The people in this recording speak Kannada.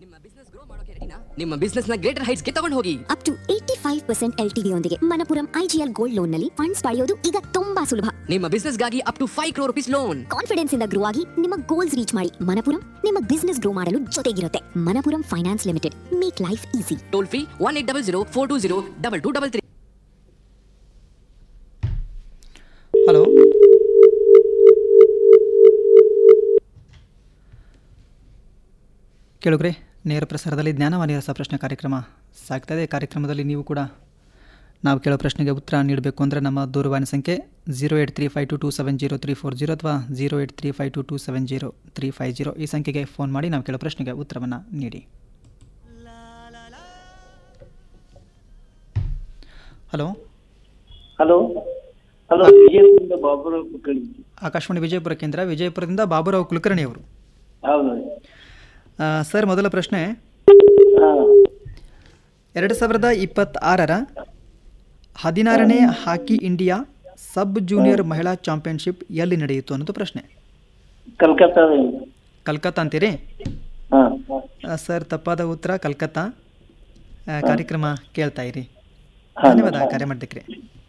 ನಿಮ್ಮ ಬಿಸ್ನೆಸ್ ಗ್ರೋ ಮಾಡೋಕೆ ರೆಡಿನಾ ನಿಮ್ಮ ಬಿಸ್ನೆಸ್ ನ ಗ್ರೇಟರ್ ಹೈಟ್ಸ್ ಗೆ ತಗೊಂಡು ಹೋಗಿ up to eighty five percent L T ಯೊಂದಿಗೆ ಮನಪುರಂ ಐಜಿಎಲ್ ಗೋಲ್ಡ್ ಲೋನ್ ನಲ್ಲಿ ಫಂಡ್ಸ್ ಪಡೆಯೋದು ಈಗ ತುಂಬಾ ಸುಲಭ ನಿಮ್ಮ ಬಿಸ್ನೆಸ್ ಗಾಗಿ up to five crore rupees loan confidence ಇಂದ ಗ್ರೋ ಆಗಿ ನಿಮ್ಮ ಗೋಲ್ಸ್ ರೀಚ್ ಮಾಡಿ ಮನಪುರಂ ನಿಮ್ಮ ಬಿಸ್ನೆಸ್ ಗ್ರೋ ಮಾಡಲು ಜೊತೆಗಿರುತ್ತೆ Manappuram finance limited make life easy toll free one eight double zero four two zero double two double three hello ಕೇಳುಗ್ರೆ ನೇರ ಪ್ರಸಾರದಲ್ಲಿ ಜ್ಞಾನವಾಣಿ ರಸ ಪ್ರಶ್ನೆ ಕಾರ್ಯಕ್ರಮ ಸಾಗ್ತಾ ಇದೆ ಕಾರ್ಯಕ್ರಮದಲ್ಲಿ ನೀವು ಕೂಡ ನಾವು ಕೇಳೋ ಪ್ರಶ್ನೆಗೆ ಉತ್ತರ ನೀಡಬೇಕು ಅಂದರೆ ನಮ್ಮ ದೂರವಾಣಿ ಸಂಖ್ಯೆ zero eight three five two two seven zero three four zero ಅಥವಾ zero eight three five two two seven zero three five zero ಈ ಸಂಖ್ಯೆಗೆ ಫೋನ್ ಮಾಡಿ ನಾವು ಕೇಳೋ ಪ್ರಶ್ನೆಗೆ ಉತ್ತರವನ್ನು ನೀಡಿ ಹಲೋ ಹಲೋ ಹಲೋ ವಿಜಯಪುರದಿಂದ ಬಾಬುರಾವ್ ಕುಲಕರ್ಣಿ ಆಕಾಶವಾಣಿ ವಿಜಯಪುರ ಕೇಂದ್ರ ವಿಜಯಪುರದಿಂದ ಬಾಬುರಾವ್ ಕುಲಕರ್ಣಿ ಅವರು ಹೌದು ಆ, ಸರ್ ಮೊದಲ ಪ್ರಶ್ನೆ ಹಾ ಎರಡು ಸಾವಿರದ ಇಪ್ಪತ್ತಾರರ ಹದಿನಾರನೇ ಹಾಕಿ ಇಂಡಿಯಾ ಸಬ್ ಜೂನಿಯರ್ ಮಹಿಳಾ ಚಾಂಪಿಯನ್ಶಿಪ್ ಎಲ್ಲಿ ನಡೆಯಿತು ಅನ್ನೋದು ಪ್ರಶ್ನೆ ಕಲ್ಕತ್ತಾದಿಂದ ಕಲ್ಕತ್ತಾ ಅಂತೀರಿ ಹಾ ಆ, ಸರ್ ತಪ್ಪಾದ ಉತ್ತರ ಕಲ್ಕತ್ತಾ ಆ, ಕಾರ್ಯಕ್ರಮ ಕೇಳ್ತಾ ಇರಿ ಹಾ. ಧನ್ಯವಾದ ಕರೆ ಮಾಡಿದ್ದಕ್ಕೆ